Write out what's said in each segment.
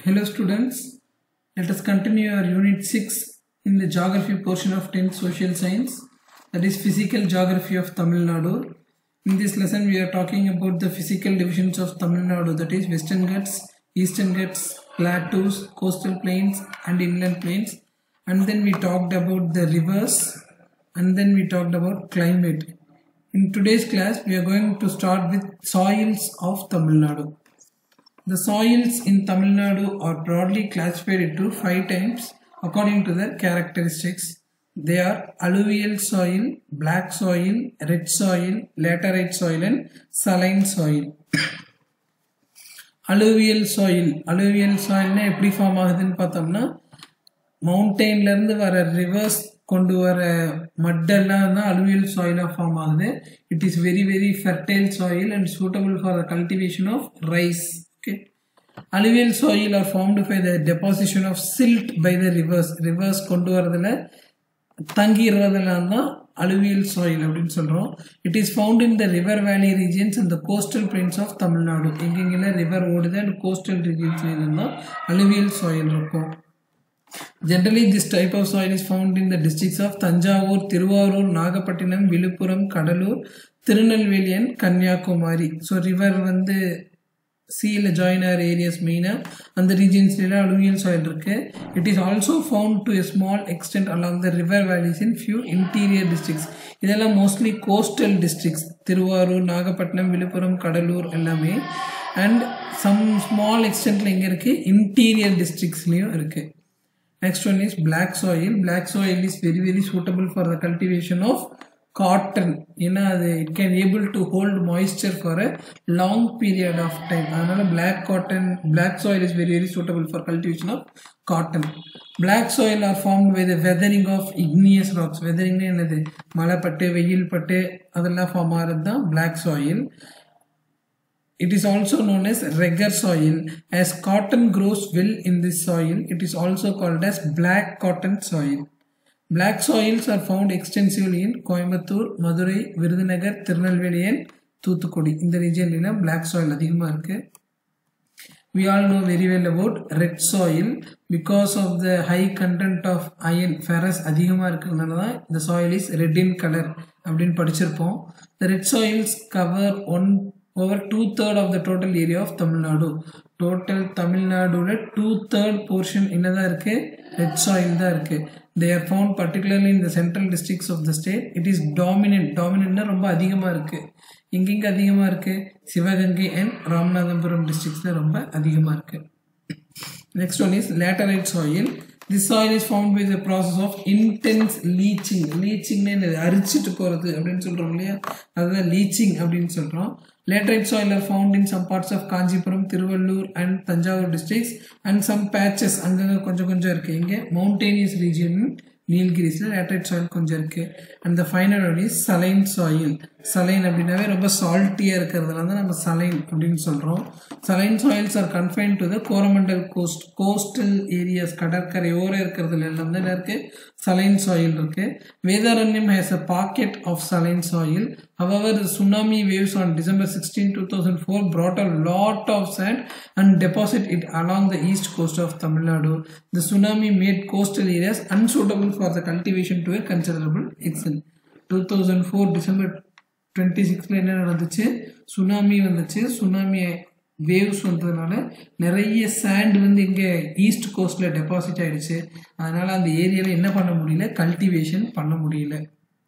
Hello students, let us continue our unit 6 in the geography portion of 10th social science that is physical geography of Tamil Nadu. In this lesson we are talking about the physical divisions of Tamil Nadu that is western Ghats, eastern Ghats, plateaus, coastal plains and inland plains and then we talked about the rivers and then we talked about climate. In today's class we are going to start with soils of Tamil Nadu. The soils in Tamil Nadu are broadly classified into five types according to their characteristics. They are alluvial soil, black soil, red soil, laterite soil and saline soil. alluvial soil alluvial soilனா எப்படி form ஆகுதுன்னு பார்த்தோம்னா மவுண்டெயின்ல இருந்து வர reverse கொண்டு வர மட்டெல்லாம் தான் alluvial சாயிலாக ஃபார்ம் ஆகுது it is very very fertile soil and suitable for the cultivation of rice okay alluvial soil are formed by the deposition of silt by the rivers rivers கொண்டு வரதுல தங்கிடுறதெல்லாம் தான் அலுவியல் சாயில் அப்படின்னு சொல்கிறோம் it is found in the river valley regions இந்த coastal plains of Tamil Nadu எங்கெங்கெல்லாம் river ஓடுது and coastal ரீஜியன்ஸ்ல இருந்தால் அலுவியல் சாயில் இருக்கும் Generally, this type of soil is found in the districts of Tanjavur, Tiruvarur, Nagapattinam, Viluppuram, Kadalur, Tirunelveli and Kanyakumari so river வந்து சீல ஜாயினர் areas மெயினாக அந்த ரீஜன்ஸ்லாம் அலுவியல் சாயில் இருக்கு it is also found to a small extent along the river valleys in few interior districts இதெல்லாம் mostly coastal districts Tiruvarur Nagapattinam Viluppuram Cuddalore எல்லாமே and some small எக்ஸ்டென்ட்ல எங்கே இருக்குது இன்டீரியர் டிஸ்ட்ரிக்ஸ்லேயும் இருக்குது Next one is black soil. Black soil is very very suitable for the cultivation of cotton. ஏன்னா அது it can able to hold moisture for a long period of time. அதனால black cotton, black soil is very very suitable for cultivation of cotton. Black soil are formed by the weathering of igneous rocks. weathering என்னது மழை பட்டு வெயில் பட்டு அதெல்லாம் form ஆகிறது தான் black soil. It is also known as regger soil. As cotton grows well in this soil, it is also called as black cotton soil. Black soils are found extensively in Coimbatore, Madurai, Virudhunagar, Tirunelveli and Thoothukudi இந்த ரீஜன்லாம் black soil அதிகமாக இருக்கு we all know very well about red soil because of the high content of iron ferrous அதிகமாக இருக்கிறதுனால தான் இந்த soil is red in color அப்படின்னு படிச்சிருப்போம் the red soils cover one over two third of the total area of Tamil Nadu total தமிழ்நாடோட two third portion என்னதான் இருக்கு red soil தான் இருக்கு they are found particularly in the central districts of the state it is dominant டாமினன்ட்னா ரொம்ப அதிகமாக இருக்கு எங்கெங்க அதிகமாக இருக்கு சிவகங்கை அண்ட் ராமநாதபுரம் டிஸ்ட்ரிக்ஸ்ல ரொம்ப அதிகமாக இருக்கு next one is laterite soil this soil is found by the process of intense leaching லீச்சிங்னு அரிச்சிட்டு போகிறது அப்படின்னு சொல்கிறோம் இல்லையா அதுதான் லீச்சிங் அப்படின்னு சொல்கிறோம் Laterite soil are found in some parts of Kanjipuram, Tiruvallur and Tanjavur districts and some patches அங்கங்க கொஞ்சம் கொஞ்சம் இருக்கு இங்க mountainous region நீல்கிரிஸ்ல லேட்டரைட் சாயில் கொஞ்சம் இருக்கு and the final one is saline soil saline அப்படின்னாவே ரொம்ப சால்ட்டியாக இருக்கிறதுனால தான் நம்ம சலைன் அப்படின்னு சொல்கிறோம் saline soils are confine to the Coromandel coast coastal areas கடற்கரை ஓரம் இருக்கிறதுல எல்லாம் தான் இருக்கு சலைன் சாயில் இருக்கு Vedaranyam has a pocket of saline soil However, the tsunami waves on December 16, 2004 brought a lot of sand and deposited it along the east coast of Tamil Nadu. The tsunami made coastal areas unsuitable for the cultivation to a considerable extent. 2004 December 26ல என்ன நடந்துச்சு tsunami வந்துச்சு tsunami waves வந்ததுனால நிறைய sand வந்து இங்கே east கோஸ்டில் deposit ஆயிடுச்சு அதனால அந்த ஏரியாவில் என்ன பண்ண முடியல கல்டிவேஷன் பண்ண முடியல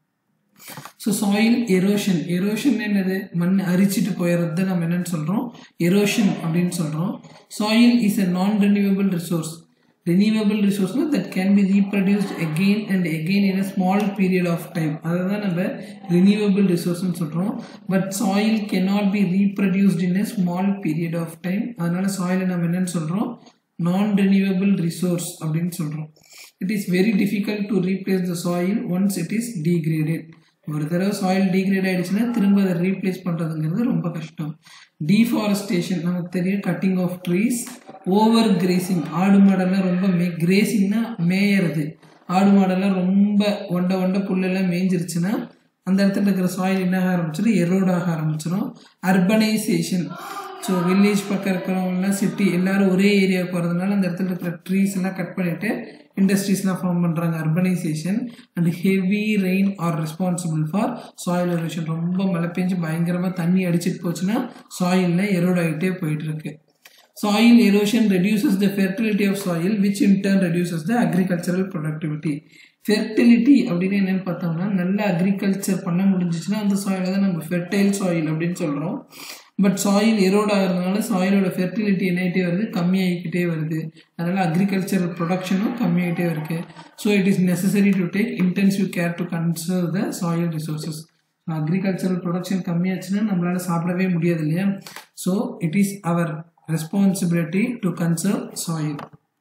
ஸோ சாயில் எரோஷன் எரோஷன் என்னது மண் அரிச்சிட்டு போயிடுறது நம்ம என்னன்னு சொல்கிறோம் எரோஷன் அப்படின்னு சொல்கிறோம் soil is a non renewable resource renewable ரிசோர்ஸ்னா that can be reproduced again and again in a small period of time அதை தான் நம்ம ரெனியூவபிள் ரிசோர்ஸ்னு சொல்கிறோம் but soil cannot be reproduced in a small period of time அதனால சாயிலை நம்ம என்னன்னு சொல்கிறோம் நான் ரெனியூவபிள் ரிசோர்ஸ் அப்படின்னு சொல்கிறோம் it is very difficult to replace the soil once it is degraded ஒரு தடவை சாயில் டீக்ரேட் ஆயிடுச்சுன்னா திரும்ப அதை ரீப்ளேஸ் பண்ணுறதுங்கிறது ரொம்ப கஷ்டம் டீஃபாரஸ்டேஷன் நமக்கு தெரியும் cutting of trees over grazing ஆடு மாடெல்லாம் ரொம்ப மே கிரேசிங்னா மேயறது ஆடு மாடெல்லாம் ரொம்ப ஒண்ட ஒண்ட புல்லெல்லாம் மேய்ஞ்சிருச்சுன்னா அந்த இடத்துல இருக்கிற சாயில் என்ன ஆக ஆரம்பிச்சிடும் எரோட் ஆக ஆரம்பிச்சிடும் அர்பனைசேஷன் ஸோ வில்லேஜ் பக்கம் இருக்கிறவங்கலாம் சிட்டி எல்லாரும் ஒரே ஏரியாவுக்கு வரதுனால அந்த இடத்துல இருக்கிற ட்ரீஸ் எல்லாம் கட் பண்ணிட்டு இண்டஸ்ட்ரீஸ்லாம் ஃபார்ம் பண்ணுறாங்க urbanisation and heavy rain are responsible for soil erosion ரொம்ப மழை பெஞ்சு பயங்கரமாக தண்ணி அடிச்சிட்டு போச்சுன்னா சாயிலில் எரோட் ஆகிட்டே போயிட்டு இருக்கு soil erosion reduces the fertility of soil which in turn reduces the agricultural productivity fertility அப்படின்னு என்னென்னு பார்த்தோம்னா நல்ல அக்ரிகல்ச்சர் பண்ண முடிஞ்சிச்சுன்னா அந்த சாயிலை தான் நம்ம ஃபெர்டைல் சாயில் அப்படின்னு சொல்கிறோம் பட் சாயில் எரோட் ஆகிறதுனால சாயிலோட ஃபெர்டிலிட்டி என்னாகிட்டே வருது கம்மியாகிக்கிட்டே வருது அதனால் அக்ரிகல்ச்சரல் ப்ரொடக்ஷனும் கம்மியாகிட்டே இருக்குது so it is necessary to take intensive care to conserve the soil resources agricultural production கம்மியாச்சுன்னா நம்மளால் சாப்பிடவே முடியாது இல்லையா so it is our responsibility to conserve soil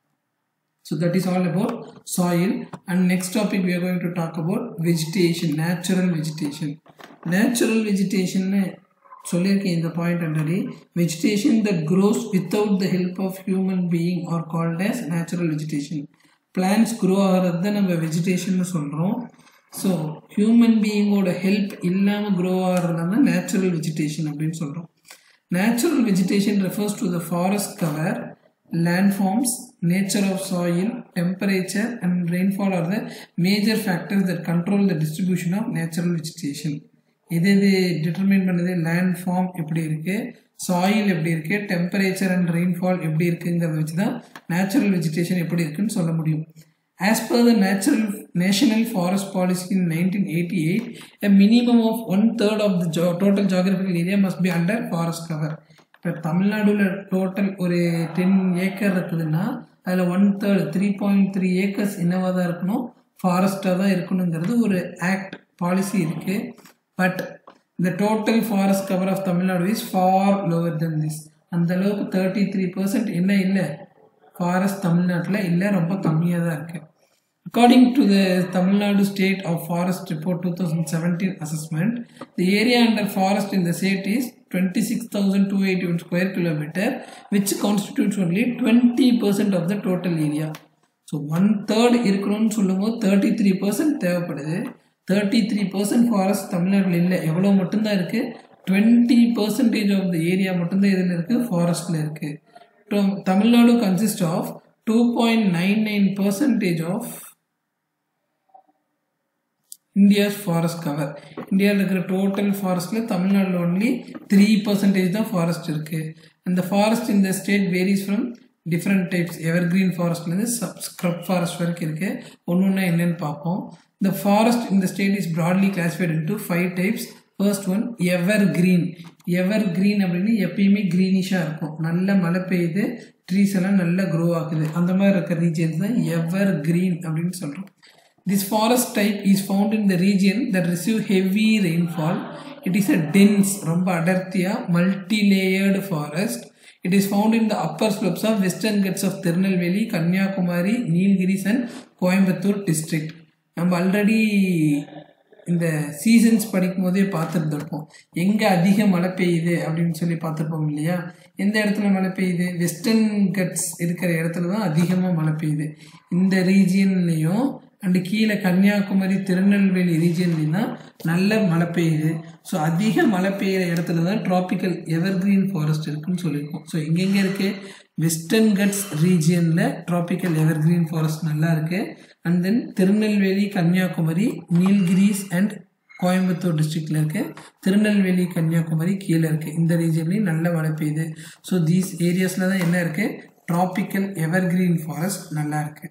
So that is all about soil and next topic we are going to talk about vegetation, natural vegetation. Natural vegetation சொல்லியிருக்கேன் இந்த point already vegetation that grows without the help of human being are called as natural vegetation plants grow ஆகிறது தான் நம்ம vegetation சொல்கிறோம் so human பீயிங்கோட help இல்லாமல் grow ஆகிறது தான் நேச்சுரல் வெஜிடேஷன் அப்படின்னு சொல்கிறோம் natural vegetation refers to the forest cover landforms, nature of soil, temperature and rainfall are the major factors that control the distribution of natural vegetation. இது இது determine பண்ணுது land form எப்படி இருக்கு soil எப்படி இருக்கு temperature and rainfall எப்படி இருக்குங்கிறத வச்சு தான் நேச்சுரல் வெஜிடேஷன் எப்படி இருக்குன்னு சொல்ல முடியும் As per the natural National Forest Policy in 1988, a minimum of one third of the jo- total geographical area must be under forest cover. இப்போ தமிழ்நாடுல டோட்டல் ஒரு டென் ஏக்கர் இருக்குதுன்னா அதில் one third three point three acres என்னவாக தான் இருக்கணும் ஃபாரஸ்ட்டாக தான் இருக்கணுங்கிறது ஒரு ஆக்ட் பாலிசி இருக்குது பட் இந்த total forest cover of Tamil Nadu is far lower than this அந்த அளவுக்கு தேர்ட்டி த்ரீ பர்சன்ட் என்ன இல்லை ஃபாரஸ்ட் தமிழ்நாட்டில் இல்லை ரொம்ப கம்மியாக தான் இருக்குது According to the Tamil Nadu State of Forest Report 2017 assessment, the area under forest in the state is 26,281 square kilometer, which constitutes only 20% of the total area. So one third இருக்கணும்னு சொல்லும்போது thirty three percent தேவைப்படுது thirty three percent forest தமிழ்நாட்டில் இல்லை எவ்வளோ மட்டும்தான் இருக்குது twenty percentage of the area மட்டும்தான் இதில் இருக்குது ஃபாரஸ்ட்டில் இருக்குது Tamil Nadu consist of two point nine nine percentage of India's forest cover இந்தியாவில் இருக்கிற டோட்டல் ஃபாரஸ்ட்டில் தமிழ்நாட்டில் ஒன்லி த்ரீ பர்சன்டேஜ் தான் ஃபாரஸ்ட் இருக்குது அந்த ஃபாரஸ்ட் இந்த state varies from different types ever green ஃபாரஸ்ட்லேருந்து சப் ஸ்க்ரப் ஃபாரஸ்ட் வரைக்கும் இருக்குது ஒன்று ஒன்றா என்னென்னு பார்ப்போம் இந்த ஃபாரஸ்ட் இந்த state is broadly classified into five types first one ever green ever green அப்படின்னு எப்பயுமே க்ரீனிஷாக இருக்கும் நல்ல மழை பெய்யுது ட்ரீஸ் எல்லாம் நல்லா க்ரோ ஆகுது அந்த மாதிரி இருக்கிற ரீஜியன்ஸ் தான் எவர் கிரீன் அப்படின்னு சொல்கிறோம் This forest type is found in the region that receive heavy rainfall. It is a dense, ரொம்ப அடர்த்தியா multi-layered forest. It is found in the upper slopes of western ghats of Tirunelveli, Kanyakumari, Nilgiris and Coimbatore district. நம்ம already இந்த seasons படிக்கும் போதே பார்த்துருந்துருப்போம் எங்கே அதிக மழை பெய்யுது அப்படின்னு சொல்லி பார்த்துருப்போம் இல்லையா எந்த இடத்துல மழை பெய்யுது வெஸ்டர்ன் கட்ஸ் இருக்கிற இடத்துல தான் அதிகமாக மழை பெய்யுது இந்த ரீஜியன்லேயும் அண்டு கீழே கன்னியாகுமரி திருநெல்வேலி ரீஜியன்லேயும் தான் நல்ல மழை பெய்யுது ஸோ அதிக மழை பெய்கிற இடத்துல தான் ட்ராபிக்கல் எவர்கிரீன் ஃபாரஸ்ட் இருக்குன்னு சொல்லியிருக்கோம் ஸோ எங்கெங்கே இருக்குது வெஸ்டர்ன் கட்ஸ் ரீஜியனில் ட்ராபிக்கல் எவர்கிரீன் ஃபாரஸ்ட் நல்லா இருக்குது and then Tirunelveli Kanyakumari Nilgiris and Coimbatore டிஸ்ட்ரிக்டில் இருக்குது திருநெல்வேலி கன்னியாகுமரி கீழே இருக்குது இந்த ரீஜன்லேயும் நல்ல மழை பெய்யுது ஸோ தீஸ் ஏரியாஸில் தான் என்ன இருக்குது ட்ராபிக்கல் எவர்கிரீன் ஃபாரஸ்ட் நல்லா இருக்குது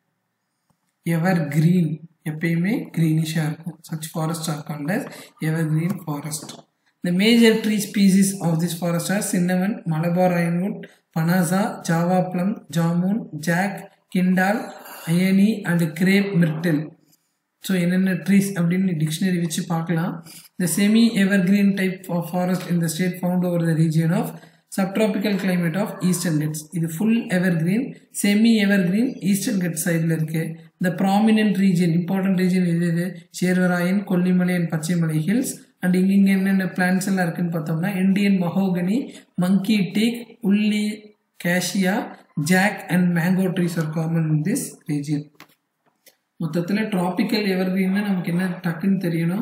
எவர் கிரீன் எப்பயுமே க்ரீனிஷாக இருக்கும் such forest are called as ever green forest The major tree species of this forest are cinnamon, Malabar ironwood, Panasa, Java plum, Jamun, Jack, Kindal, Ayani and crepe myrtle. So என்னென்ன trees அப்படின்னு dictionary வச்சு பார்க்கலாம் the semi evergreen type of forest இந்த state found over the region of subtropical climate of eastern Ghats இது full evergreen semi evergreen eastern Ghat சைடில் இருக்குது இந்த prominent region important region எது இது Servarayan Kollimalai and Pachaimalai hills and இங்கே இங்கே என்னென்ன பிளான்ஸ் எல்லாம் இருக்குன்னு பார்த்தோம்னா இண்டியன் மஹோகனி மங்கி டீக் உள்ளி cassia jack and mango trees are common in this region மொத்தத்தில் ட்ராபிக்கல் எவர்கிரீன்னா நமக்கு என்ன டக்குன்னு தெரியணும்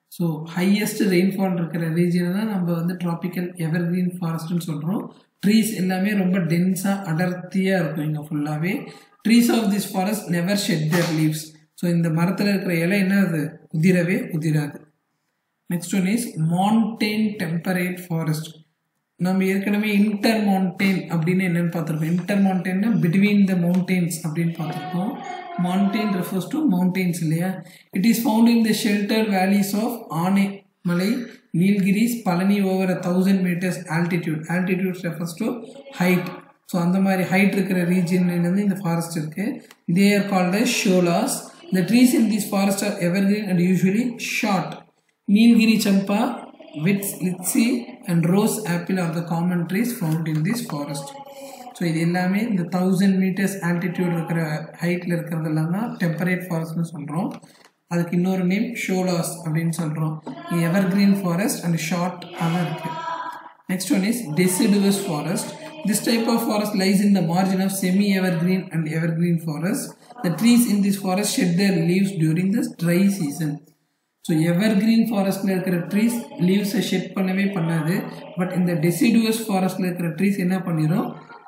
ஸோ ஹையஸ்ட் ரெயின்ஃபால் இருக்கிற ரீஜனை தான் நம்ம வந்து ட்ராபிக்கல் எவர்கிரீன் ஃபாரஸ்ட்னு சொல்கிறோம் ட்ரீஸ் எல்லாமே ரொம்ப டென்ஸாக அடர்த்தியாக இருக்கும் இங்கே ஃபுல்லாகவே trees of this forest never shed their leaves so இந்த மரத்தில் இருக்கிற இலை என்ன அது உதிரவே உதிராது next one is montane temperate forest நம்ம ஏற்கனவே இன்டர் மவுண்டெயின் அப்படின்னு என்னன்னு பார்த்துருக்கோம் இன்டர் மவுண்டெயின்னா பிட்வீன் த மவுண்டெயின்ஸ் அப்படின்னு பார்த்துருக்கோம் மவுண்டெயின் ரெஃபர்ஸ் டு மவுண்டெயின்ஸ் இல்லையா it is found in the shelter valleys of Anaimalai Nilgiris Palani over a thousand metres altitude altitude refers to height so அந்த மாதிரி ஹைட் இருக்கிற ரீஜன்லேருந்து இந்த ஃபாரஸ்ட் இருக்குது they are called sholas the trees in this forest are evergreen and usually short Nilgiri champa விட்ஸ் litsea and rose apple are the common trees found in this forest so இது எல்லாமே இந்த தௌசண்ட் மீட்டர்ஸ் ஆல்டிடியூட் இருக்கிற ஹைட்டில் இருக்கிறதெல்லாம் தான் டெம்பரேட் ஃபாரஸ்ட்னு சொல்கிறோம் அதுக்கு இன்னொரு நேம் ஷோலாஸ் அப்படின்னு சொல்கிறோம் ever green forest and short அதான் இருக்குது next one is deciduous forest this type of forest lies in the margin of semi ever green and ever green forest the trees in this forest shed their leaves during the dry season so ever green ஃபாரஸ்ட்டில் இருக்கிற trees லீவ்ஸை shed பண்ணவே பண்ணாது but இந்த deciduous ஃபாரஸ்ட்டில் இருக்கிற trees என்ன பண்ணிடும்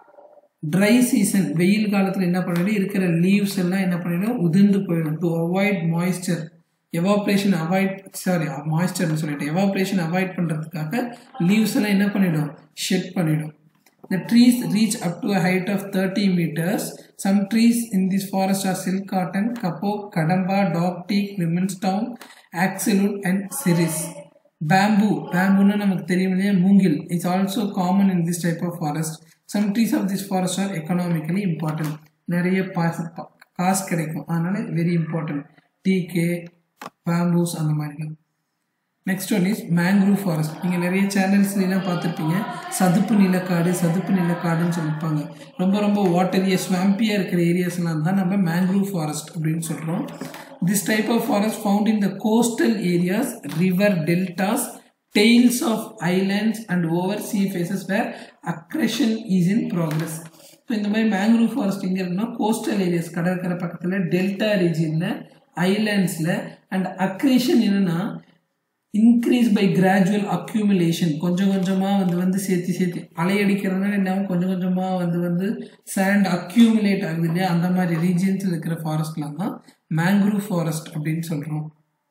try season வெயில் காலத்தில் என்ன பண்ணிடும் இருக்கிற லீவ்ஸ் எல்லாம் என்ன பண்ணிடும் உதிர்ந்து போயிடும் to avoid moisture evaporation avoid sorry மாய்ஸ்சர்னு சொல்லிட்டு எவாப்ரேஷன் அவாய்ட் பண்ணுறதுக்காக லீவ்ஸ் எல்லாம் என்ன பண்ணிடும் ஷெட் பண்ணிடும் The trees reach up to a height of 30 meters. Some trees in this forest are silk cotton, kapok, kadamba, dog teak, women's town, axlewood and cerise. Bamboo, bamboo நமக்கு தெரியும் இல்லையா மூங்கில் it's also common in this type of forest some trees of this forest are economically important நிறைய பாச காசு கிடைக்கும் அதனால very important டீக்கு பேம்பூஸ் அந்த மாதிரி next one is mangrove forest நீங்கள் நிறைய சேனல்ஸ்லாம் பார்த்துருப்பீங்க சதுப்பு நிலக்காடு சதுப்பு நிலக்காடுன்னு சொல்லியிருப்பாங்க ரொம்ப ரொம்ப வாட்டரிய ஸ்வாம்பியாக இருக்கிற ஏரியாஸ்லாம் தான் நம்ம மேங்க்ரூவ் ஃபாரஸ்ட் அப்படின்னு சொல்கிறோம் this type of forest found in the coastal areas river deltas tails of islands and over sea faces where accretion is in progress so இந்த மாதிரி மேங்க்ரூவ் ஃபாரஸ்ட் எங்கே இருக்குன்னா கோஸ்டல் ஏரியாஸ் கடற்கரை பக்கத்தில் டெல்டா ரீஜியனில் ஐலாண்ட்ஸில் அண்ட் அக்ரேஷன் என்னென்னா increase by gradual accumulation கொஞ்சம் கொஞ்சமாக வந்து வந்து சேர்த்து சேர்த்து அலையடிக்கிறதுனால என்ன கொஞ்சம் கொஞ்சமாக வந்து வந்து சேண்ட் அக்யூமுலேட் ஆகுது இல்லையா அந்த மாதிரி ரீஜியன்ஸில் இருக்கிற ஃபாரஸ்ட்லாம் தான் மேங்க்ரூவ் ஃபாரஸ்ட் அப்படின்னு சொல்கிறோம்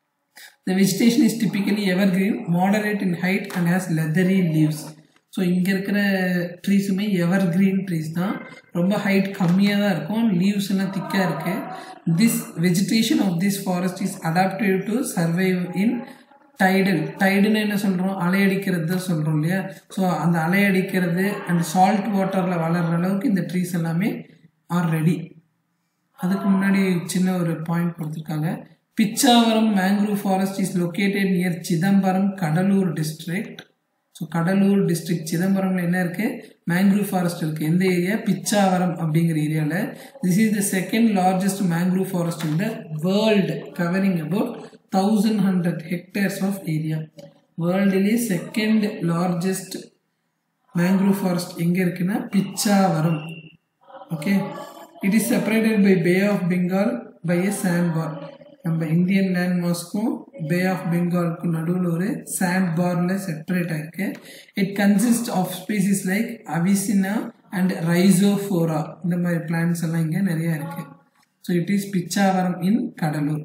The vegetation is typically evergreen, moderate in height and has leathery leaves. So இங்கே இருக்கிற ட்ரீஸுமே எவர் கிரீன் ட்ரீஸ் தான் ரொம்ப ஹைட் கம்மியாக தான் இருக்கும் லீவ்ஸ் எல்லாம் திக்காக இருக்குது this vegetation of this forest is adaptive to survive in tidal டைடுன்னு என்ன சொல்கிறோம் அலையடிக்கிறது தான் சொல்கிறோம் இல்லையா ஸோ அந்த அலையடிக்கிறது அண்ட் சால்ட் வாட்டரில் வளர்கிற அளவுக்கு இந்த ட்ரீஸ் எல்லாமே ஆர் ரெடி அதுக்கு முன்னாடி சின்ன ஒரு பாயிண்ட் கொடுத்துருக்காங்க Pichavaram mangrove forest is located near Chidambaram Cuddalore district so Cuddalore district சிதம்பரம்ல என்ன இருக்கு மேங்க்ரூவ் ஃபாரஸ்ட் இருக்கு எந்த ஏரியா பிச்சாவரம் அப்படிங்கிற ஏரியாவில் this is the second largest mangrove forest in the world covering about thousand hundred hectares of area வேர்ல்டுலேயே செகண்ட் லார்ஜஸ்ட் மேங்க்ரூவ் ஃபாரஸ்ட் எங்கே இருக்குன்னா Pichavaram okay it is separated by bay of Bengal by a sand bar நம்ம Indian land மாஸ்க்கும் bay of பெங்காலுக்கும் நடுவில் ஒரு sand பார்ல separate ஆயிருக்கு it consist of species like Avicennia and Rhizophora இந்த மாதிரி பிளான்ஸ் எல்லாம் இங்கே நிறைய இருக்கு so it is Pichavaram in Cuddalore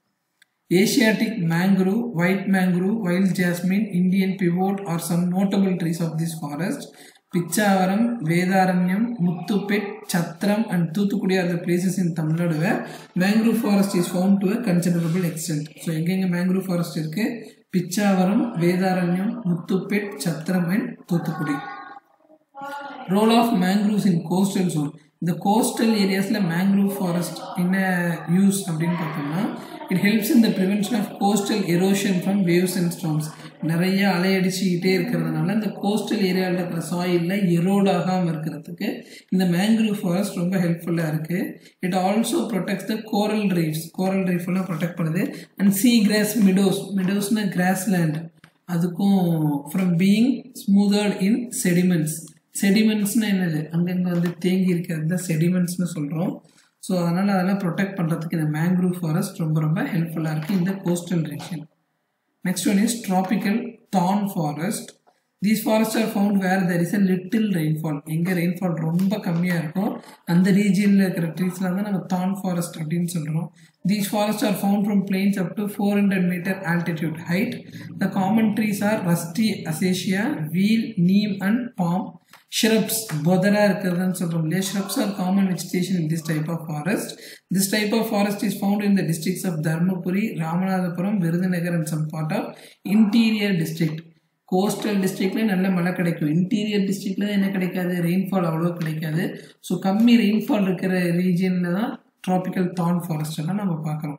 Asiatic mangrove, white mangrove, wild jasmine, Indian pivot are some notable trees of this forest. Pichavaram, Vedaranyam, Muttupet, Chatram and Thuthukudi are the places in Tamil Nadu where mangrove forest is found to a considerable extent. So, எங்கெங்க mangrove forest இருக்கு Pichavaram Vedaranyam Muthupet Chatram and Thoothukudi role of mangroves in coastal zone இந்த coastal ஏரியாஸில் mangrove forest என்ன use அப்படின்னு பார்த்தோம்னா it helps in the prevention of coastal erosion from waves and storms நிறைய அலையடிச்சுக்கிட்டே இருக்கிறதுனால இந்த கோஸ்டல் ஏரியாவில் இருக்கிற சாயிலில் எரோட் ஆகாமல் இருக்கிறதுக்கு இந்த மேங்க்ரூவ் ஃபாரஸ்ட் ரொம்ப ஹெல்ப்ஃபுல்லாக இருக்குது it also protects the coral reefs coral reef எல்லாம் ப்ரொடெக்ட் பண்ணுது அண்ட் சீ கிராஸ் மிடோஸ் மிடோஸ்னா கிராஸ் லேண்ட் அதுக்கும் from being smothered in sediments செடிமெண்ட்ஸ்னு என்னது அங்கங்கே வந்து தேங்கி இருக்கிறது தான் செடிமெண்ட்ஸ்னு சொல்கிறோம் ஸோ அதனால் அதெல்லாம் ப்ரொடெக்ட் பண்ணுறதுக்கு இந்த மேங்க்ரூவ் ஃபாரஸ்ட் ரொம்ப ரொம்ப ஹெல்ப்ஃபுல்லாக இருக்குது இந்த coastal region Next one is tropical thorn forest. These forests are found where there is a little rainfall. எங்கே rainfall ரொம்ப கம்மியாக இருக்கும் அந்த ரீஜியனில் இருக்கிற ட்ரீஸ்லாம் தான் நம்ம thorn forest அப்படின்னு சொல்கிறோம் These forests are found from plains up to 400 meter altitude height. The common trees are rusty acacia, wheel, neem and palm. Shrubs, bodara இருக்கிறதுன்னு சொல்கிறோம் இல்லையா shrubs are common vegetation in this type of forest. This type of forest is found in the districts of Dharmapuri, Ramanathapuram, Virudhunagar and some part of interior district. Coastal டிஸ்ட்ரிக்ட்ல நல்ல மழை கிடைக்கும் interior டிஸ்ட்ரிக்ட்ல என்ன கிடைக்காது ரெயின்ஃபால் அவ்வளோ கிடைக்காது so கம்மி ரெயின்ஃபால் இருக்கிற ரீஜியனில் தான் ட்ராபிக்கல் தான் ஃபாரஸ்ட் எல்லாம் நம்ம பார்க்குறோம்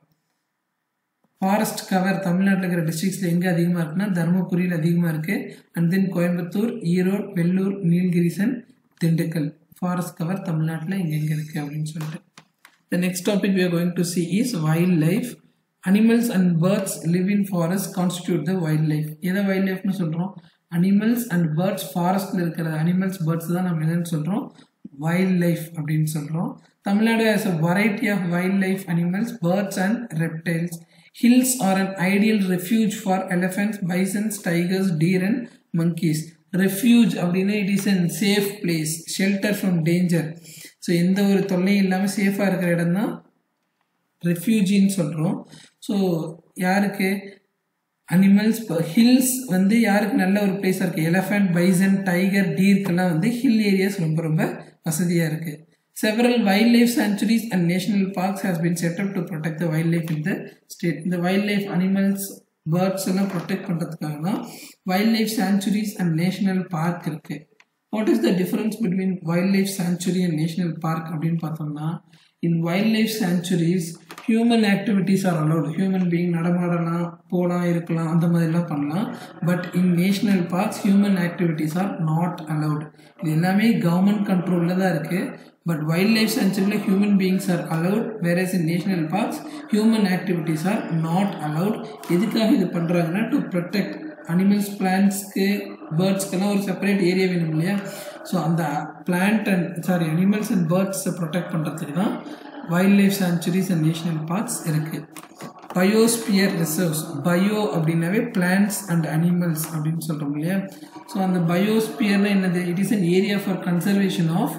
ஃபாரஸ்ட் கவர் தமிழ்நாட்டில் இருக்கிற டிஸ்ட்ரிக்ஸில் எங்கே அதிகமாக இருக்குன்னா தருமபுரியில் அதிகமாக இருக்குது அண்ட் தென் கோயம்புத்தூர் ஈரோடு வெள்ளூர் நீலகிரிசன் திண்டுக்கல் ஃபாரஸ்ட் கவர் தமிழ்நாட்டில் எங்கே எங்கே இருக்குது அப்படின்னு சொல்லிட்டு the next topic we are going to see is wild life animals and birds live in forest constitute the wild life எதை வைல்ட் லைஃப்னு சொல்கிறோம் அனிமல்ஸ் அண்ட் பேர்ட்ஸ் ஃபாரஸ்ட்டில் இருக்கிற அனிமல்ஸ் பேர்ட்ஸ் தான் நம்ம என்னன்னு சொல்கிறோம் வைல்ட் லைஃப் அப்படின்னு சொல்கிறோம் Tamil Nadu has a variety of wild life animals birds and reptiles hills are an ideal refuge for elephants bisons tigers deer and monkeys refuge அப்படின்னா it is an safe place shelter from danger so எந்த ஒரு தொல்லையும் இல்லாமல் சேஃபாக இருக்கிற இடம் தான் ரெஃப்யூஜின்னு சொல்கிறோம் ஸோ யாருக்கு அனிமல்ஸ் ஹில்ஸ் வந்து யாருக்கு நல்ல ஒரு பிளேஸாக இருக்குது எலஃபண்ட் பைசன் டைகர் டீர்க்கெல்லாம் வந்து ஹில் ஏரியாஸ் ரொம்ப ரொம்ப வசதியாக இருக்குது several wildlife sanctuaries and national parks has been set up to protect the wildlife in the state இந்த wildlife animals பேர்ட்ஸ் எல்லாம் ப்ரொடெக்ட் பண்ணுறதுக்காக தான் wild life sanctuaries and national park இருக்கு what is the difference between wild life sanctuary and national park அப்படின்னு பார்த்தோம்னா in wild life sanctuaries human activities are allowed human being நடமாடலாம் போகலாம் இருக்கலாம் அந்த மாதிரிலாம் பண்ணலாம் but in national parks human activities are not allowed இது எல்லாமே கவர்மெண்ட் கண்ட்ரோலில் தான் இருக்குது பட் வைல்ட் லைஃப் சென்ச்சுரியில் human beings are allowed whereas in national parks human activities are not allowed எதுக்காக இது பண்ணுறாங்கன்னா டு ப்ரொடெக்ட் அனிமல்ஸ் பிளான்ஸ்க்கு பேர்ட்ஸ்க்கெல்லாம் ஒரு செப்பரேட் ஏரியா வேணும் இல்லையா ஸோ அந்த plant and sorry animals and பேர்ட்ஸை ப்ரொடெக்ட் பண்ணுறதுக்கு தான் wild life sanctuaries and national parks இருக்குது பயோஸ்பியர் ரிசர்வ்ஸ் பயோ அப்படின்னாவே பிளான்ஸ் அண்ட் அனிமல்ஸ் அப்படின்னு சொல்கிறோம் இல்லையா ஸோ அந்த பயோஸ்பியர்னா என்னது it is an area for conservation of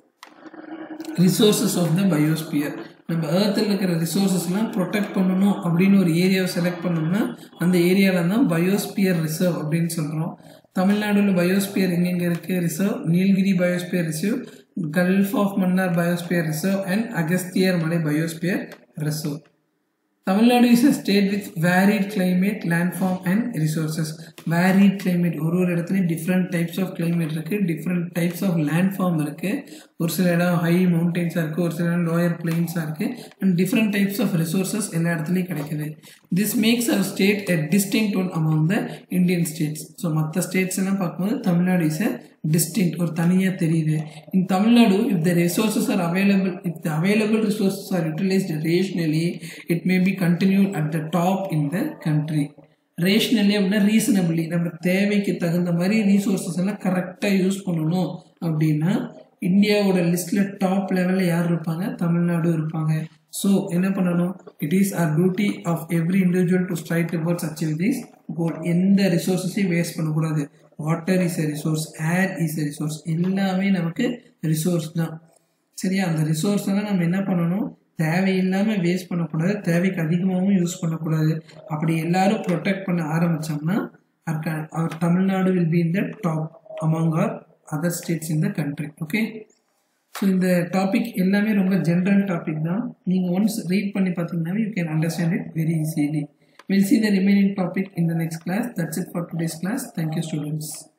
resources of the biosphere நம்ம ஏர்த்தில் இருக்கிற ரிசோர்ஸஸ்லாம் ப்ரொடெக்ட் பண்ணணும் அப்படின்னு ஒரு ஏரியாவை செலக்ட் பண்ணோம்னா அந்த ஏரியாவில் தான் பயோஸ்பியர் ரிசர்வ் அப்படின்னு சொல்கிறோம் தமிழ்நாடுல பயோஸ்பியர் எங்கெங்கே இருக்குது reserve Nilgiri biosphere reserve gulf of Mannar biosphere reserve and Agasthiyar Malai biosphere reserve Tamil Nadu is a state with varied climate landform and resources varied climate ஒரு ஒரு இடத்துலையும் டிஃப்ரெண்ட் டைப்ஸ் ஆஃப் கிளைமேட் இருக்குது டிஃப்ரெண்ட் டைப்ஸ் ஆஃப் லேண்ட்ஃபார்ம் இருக்குது ஒரு சில இடம் ஹை மவுண்டெயின்ஸாக இருக்குது ஒரு சில இடம் லோயர் பிளெயின்ஸாக இருக்குது and different types of resources எல்லா இடத்துலையும் கிடைக்குது this makes our state a distinct one among the Indian states so மற்ற ஸ்டேட்ஸ் எல்லாம் பார்க்கும்போது தமிழ்நாடு இஸ் அ distinct ஒரு தனியாக தெரியுது in Tamil Nadu if the resources are available if the available resources are utilised rationally it may be continued at the top in the country rationally அப்படின்னா reasonably நம்ம தேவைக்கு தகுந்த மாதிரி ரீசோர்ஸஸ் எல்லாம் கரெக்டாக யூஸ் பண்ணணும் அப்படின்னா இந்தியாவோட லிஸ்ட்டில் டாப் லெவலில் யார் இருப்பாங்க தமிழ்நாடு இருப்பாங்க ஸோ என்ன பண்ணணும் it is our duty of every individual to strive towards achieve this goal எந்த ரிசோர்ஸஸையும் வேஸ்ட் பண்ணக்கூடாது water is a resource air is a resource எல்லாமே நமக்கு ரிசோர்ஸ் தான் சரியா அந்த ரிசோர்ஸ் எல்லாம் நம்ம என்ன பண்ணணும் தேவையில்லாமல் வேஸ்ட் பண்ணக்கூடாது தேவைக்கு அதிகமாகவும் யூஸ் பண்ணக்கூடாது அப்படி எல்லாரும் ப்ரொடெக்ட் பண்ண ஆரம்பித்தோம்னா our Tamil Nadu will be in the top among our other states in the country okay so இந்த டாபிக் எல்லாமே ரொம்ப ஜென்ரல் டாபிக் தான் நீங்கள் ஒன்ஸ் ரீட் பண்ணி பார்த்தீங்கன்னாவே you can understand it very easily We'll see the remaining topic in the next class. That's it for today's class. Thank you students.